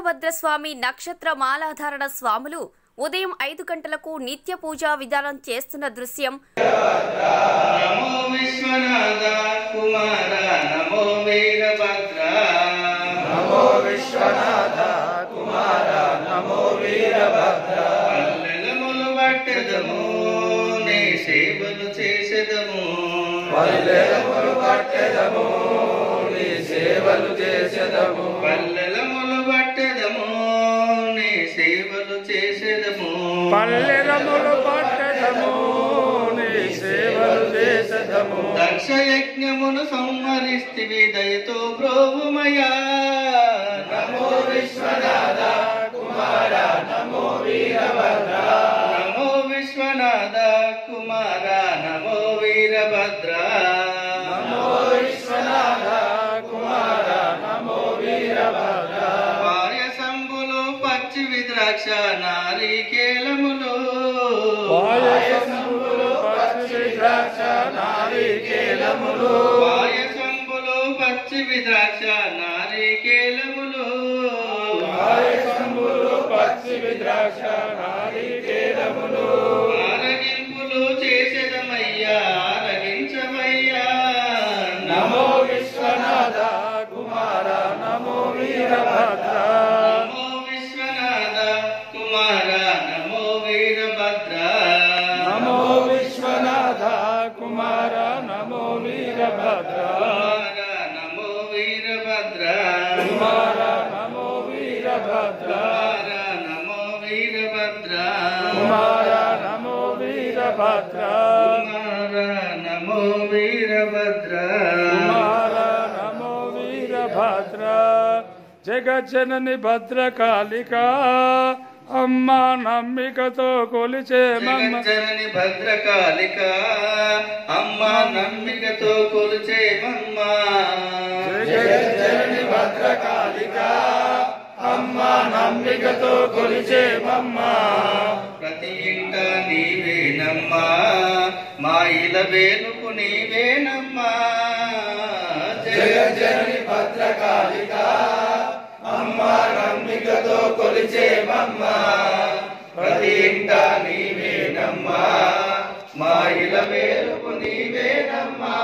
వీరభద్రస్వామి నక్షత్ర మాలాధారణ స్వాములు ఉదయం ఐదు గంటలకు నిత్య పూజా విధానం చేస్తున్న దృశ్యం నమో విశ్వనాథ కుమార నమో వీరభద్ర నమో విశ్వనాథ కుమార నమో వీరభద్ర పల్లెలములు పట్టెదము నీ సేవలు చేసెదము పల్లెలములు పట్టెదము నీ సేవలు చేసెదము పల్లెలములు పట్టెదము నీ సేవలు చేసెదము పల్లెరములు పట్టడము నీ సేవలు చేసదము దక్ష యజ్ఞమును సంహరిస్తివి దయతో ప్రోభుమయా నమో విశ్వనాథ కుమార నమో వీరభద్ర నమో విశ్వనాథ కుమార నమో వీరభద్ర నమో విశ్వనాథ కుమార నమో వీరభద్ర పాయసంబులు పచ్చివి ద్రాక్ష నారికేలములు పాయసములు పచ్చి ద్రాక్ష నారికేలములు పాయసంబులు పచ్చివి ద్రాక్ష నారికేలములు పాయసములు పచ్చి ద్రాక్ష నారికేలములు ఆరగింపులు చేసేదమయ్యా ఆరగించమయ్యా నమో విశ్వనాథ కుమార నమో వీరభద్ర నమో విశ్వనాథ కుమార నమో వీరభద్ర నమో విశ్వనాథ కుమార నమో వీరభద్ర కుమార నమో వీరభద్ర కుమార నమో వీరభద్ర కుమార నమో వీరభద్ర కుమార నమో వీరభద్ర కుమార నమో వీరభద్ర కుమార నమో వీరభద్ర జగజ్జనని భద్రకాళిక అమ్మ నమ్మికతో కొలిచే మమ్మ జగజ్జనని భద్రకాళిక అమ్మ నమ్మికతో కొలిచే మమ్మ జగజ్జనని భద్రకాళిక అమ్మ నమ్మికతో కొలిచే మమ్మ ప్రతి ఇంట నీవేనమ్మా మా ఇల వేలుకు నీవేనమ్మా జగజ్జనని భద్రకాళిక అమ్మ నమ్మికతో కొలిచే మమ్మ ప్రతి ఇంట నీవేనమ్మా మా ఇల వేలుకు నీవేనమ్మా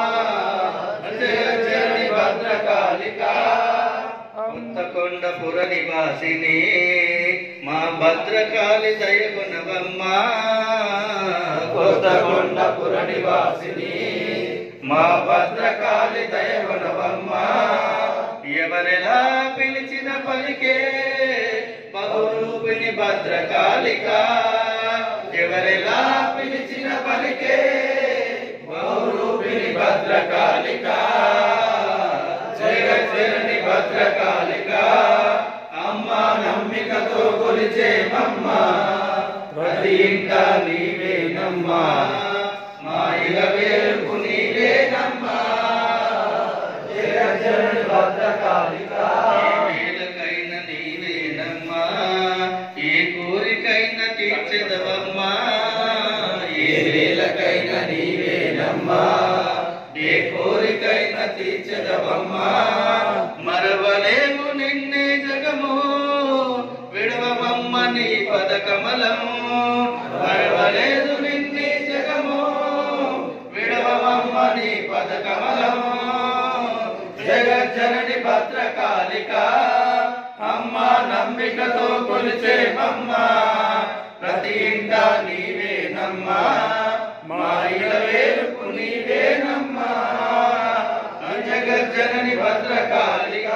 జగజ్జనని భద్రకాళిక కొత్తకొండపుర నివాసిని మా భద్రకాళి దయగుణవమ్మా కొత్తకొండపుర నివాసిని మా భద్రకాళి దయగుణవమ్మా ఎవరెలా పిలిచిన పలికే బహురూపిణి భద్రకాళిక ఎవరెలా పిలిచిన పలికే బహురూపిణి భద్రకాళిక జగజ్జనని భద్రకాళిక అమ్మ నమ్మికతో కొలిచే మమ్మ ప్రతి ఇంట నీవేనమ్మా మా ఇల వేరుకు నీవేనమ్మా జగజ్జనని భద్రకాళిక ఏ వేళకైన నీవేనమ్మా ఏ కోరికైన తీర్చెదవమ్మా ఏ వేళకైన నీవేనమ్మా ఏ కోరికైన తీర్చదవమ్మా మరవలేము నిన్నే జగము విడవమమ్మ నీ పదకమలము మరవలేదు నిన్నే జగము విడవమమ్మ నీ పదకమలము జగజ్జనని భద్రకాళిక అమ్మ నమ్మికతో కొలిచే మమ్మ ప్రతి ఇంట నీవేనమ్మా మా ఇల వేరుకు నీవేనమ్మా జగజ్జనని భద్రకాళిక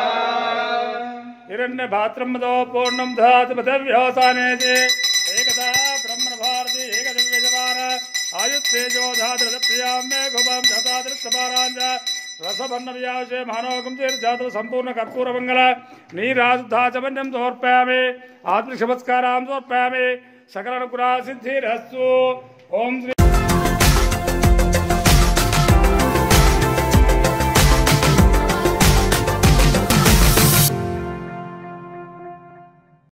హిరణ్య భాత్రమ్మతో పూర్ణం ధాతు పదవ్యోసానేతి ఏకదా బ్రహ్మణ భారతి ఏకదివ్యజమాన ఆయుత్తేజో ధాతు ప్రియాం మే గుభం శతాదృష్టపారాంజ రసభన్న వ్యాసే మహానోగం తీర్జాతు సంపూర్ణ కర్పూర మంగళ నీరాధాచమన్యం సమర్పయామి ఆత్మశమస్కారాం సమర్పయామి సకల సిద్ధిరస్సు ఓం శ్రీ